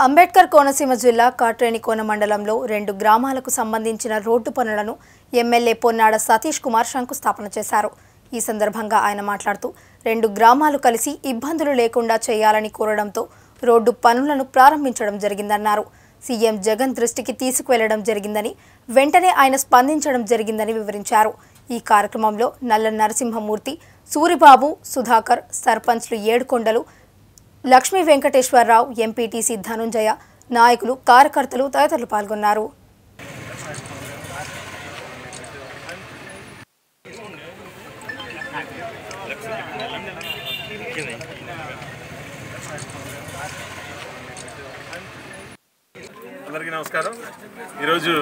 అంబేద్కర్ కోనసీమ జిల్లా కాట్రేనికోన మండలంలో రెండు గ్రామాలకు సంబంధించిన రోడ్డు పనులను ఎమ్మెల్యే పొన్నాడ సతీష్ కుమార్ శంకుస్థాపన చేశారు ఈ సందర్భంగా ఆయన మాట్లాడుతూ రెండు గ్రామాలు కలిసి ఇబ్బందులు లేకుండా చేయాలని కోరడంతో రోడ్డు పనులను ప్రారంభించడం జరిగిందన్నారు సీఎం జగన్ దృష్టికి తీసుకువెళ్లడం జరిగిందని వెంటనే ఆయన స్పందించడం జరిగిందని వివరించారు ఈ కార్యక్రమంలో నల్ల నరసింహమూర్తి సూరిబాబు సుధాకర్ సర్పంచ్లు ఏడుకొండలు లక్ష్మీ వెంకటేశ్వరరావు ఎంపీటీసీ ధనుంజయ నాయకులు కార్యకర్తలు తదితరులు పాల్గొన్నారు అందరికీ నమస్కారం ఈరోజు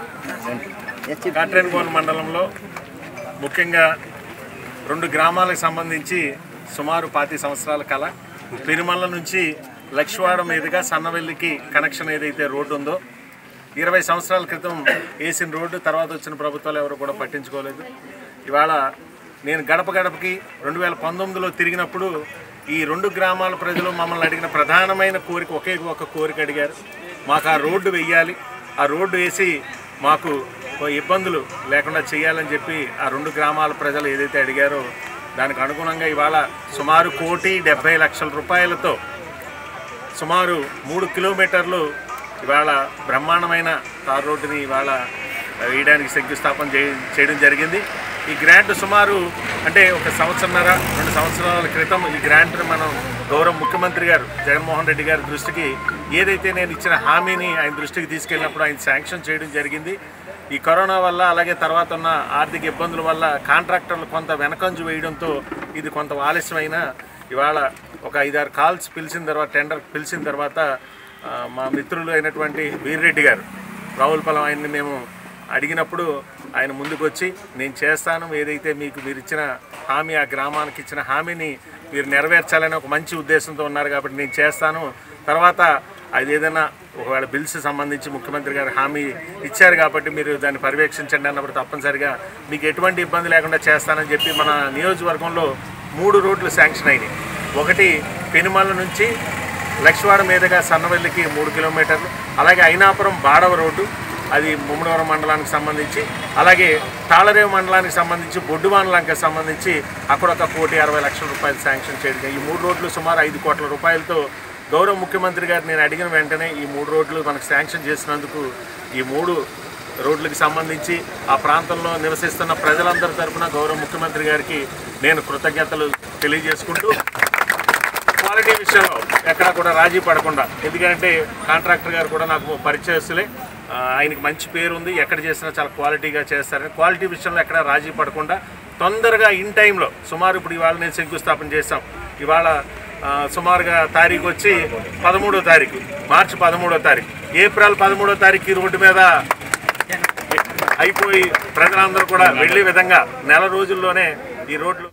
కాట్రేనికోన మండలంలో ముఖ్యంగా రెండు గ్రామాలకు సంబంధించి సుమారు పాతి సంవత్సరాల కల పెరుమల్ల నుంచి లక్ష్వాడ మీదుగా సన్నవెల్లికి కనెక్షన్ ఏదైతే రోడ్డు ఉందో ఇరవై సంవత్సరాల క్రితం వేసిన రోడ్డు తర్వాత వచ్చిన ప్రభుత్వాలు ఎవరు కూడా పట్టించుకోలేదు ఇవాళ నేను గడప గడపకి రెండు వేల పంతొమ్మిదిలో తిరిగినప్పుడు ఈ రెండు గ్రామాల ప్రజలు మమ్మల్ని అడిగిన ప్రధానమైన కోరిక ఒకే ఒక కోరిక అడిగారు మాకు ఆ రోడ్డు వెయ్యాలి ఆ రోడ్డు వేసి మాకు ఓ ఇబ్బందులు లేకుండా చేయాలని చెప్పి ఆ రెండు గ్రామాల ప్రజలు ఏదైతే అడిగారో దానికి అనుగుణంగా ఇవాళ సుమారు కోటి డెబ్బై లక్షల రూపాయలతో సుమారు మూడు కిలోమీటర్లు ఇవాళ బ్రహ్మాండమైన తార్ రోడ్డుని ఇవాళ వేయడానికి శంకుస్థాపన చేయ- చేయడం జరిగింది ఈ గ్రాంట్ సుమారు అంటే ఒక సంవత్సరన్నర రెండు సంవత్సరాల క్రితం ఈ గ్రాంట్ని మనం గౌరవ ముఖ్యమంత్రి గారు జగన్మోహన్ రెడ్డి గారి దృష్టికి ఏదైతే నేను ఇచ్చిన హామీని ఆయన దృష్టికి తీసుకెళ్ళినప్పుడు ఆయన శాంక్షన్ చేయడం జరిగింది ఈ కరోనా వల్ల అలాగే తర్వాత ఉన్న ఆర్థిక ఇబ్బందుల వల్ల కాంట్రాక్టర్లు కొంత వెనకంజు వేయడంతో ఇది కొంత ఆలస్యమైన ఇవాళ ఒక ఐదారు కాల్స్ పిలిచిన తర్వాత టెండర్ పిలిచిన తర్వాత ఆ, మా మిత్రులు అయినటువంటి వీర్రెడ్డి గారు రావులపల్లం ఆయన్ని మేము అడిగినప్పుడు ఆయన ముందుకు వచ్చి నేను చేస్తాను ఏదైతే మీకు మీరు ఇచ్చిన హామీ ఆ గ్రామానికి ఇచ్చిన హామీని మీరు నెరవేర్చాలని ఒక మంచి ఉద్దేశంతో ఉన్నారు కాబట్టి నేను చేస్తాను తర్వాత అది ఏదైనా ఒకవేళ బిల్స్ సంబంధించి ముఖ్యమంత్రి గారు హామీ ఇచ్చారు కాబట్టి మీరు దాన్ని పర్యవేక్షించండి అన్నప్పుడు తప్పనిసరిగా మీకు ఎటువంటి ఇబ్బంది లేకుండా చేస్తానని చెప్పి మన నియోజకవర్గంలో మూడు రోడ్లు శాంక్షన్ అయినాయి ఒకటి పెనుమల నుంచి లక్ష్వాడ మీదుగా సన్నవెల్లికి మూడు కిలోమీటర్లు అలాగే అయినాపురం బాడవ రోడ్డు అది ముమ్మడవరం మండలానికి సంబంధించి అలాగే తాళరేవు మండలానికి సంబంధించి బొడ్డువానలంకి సంబంధించి అక్కడ ఒక కోటి అరవై లక్షల రూపాయలు శాంక్షన్ చేయడం ఈ మూడు రోడ్లు సుమారు ఐదు కోట్ల రూపాయలతో గౌరవ ముఖ్యమంత్రి గారు నేను అడిగిన వెంటనే ఈ మూడు రోడ్లు మనకు శాంక్షన్ చేసినందుకు ఈ మూడు రోడ్లకు సంబంధించి ఆ ప్రాంతంలో నివసిస్తున్న ప్రజలందరి తరపున గౌరవ ముఖ్యమంత్రి గారికి నేను కృతజ్ఞతలు తెలియజేసుకుంటూ క్వాలిటీ విషయంలో ఎక్కడ కూడా రాజీ పడకుండా ఎందుకంటే కాంట్రాక్టర్ గారు కూడా నాకు పరిచయస్తులే ఆ, ఆయనకి మంచి పేరు ఉంది ఎక్కడ చేసినా చాలా క్వాలిటీగా చేస్తారని క్వాలిటీ విషయంలో ఎక్కడ రాజీ పడకుండా తొందరగా ఇన్ టైంలో సుమారు ఇప్పుడు ఇవాళ నేను శంకుస్థాపన చేస్తాం ఇవాళ ఆ, సుమారుగా తారీఖు వచ్చి పదమూడో తారీఖు మార్చి పదమూడో తారీఖు ఏప్రిల్ పదమూడో తారీఖు ఈ రోడ్డు మీద అయిపోయి ప్రజలందరూ కూడా వెళ్ళే విధంగా నెల రోజుల్లోనే ఈ రోడ్లు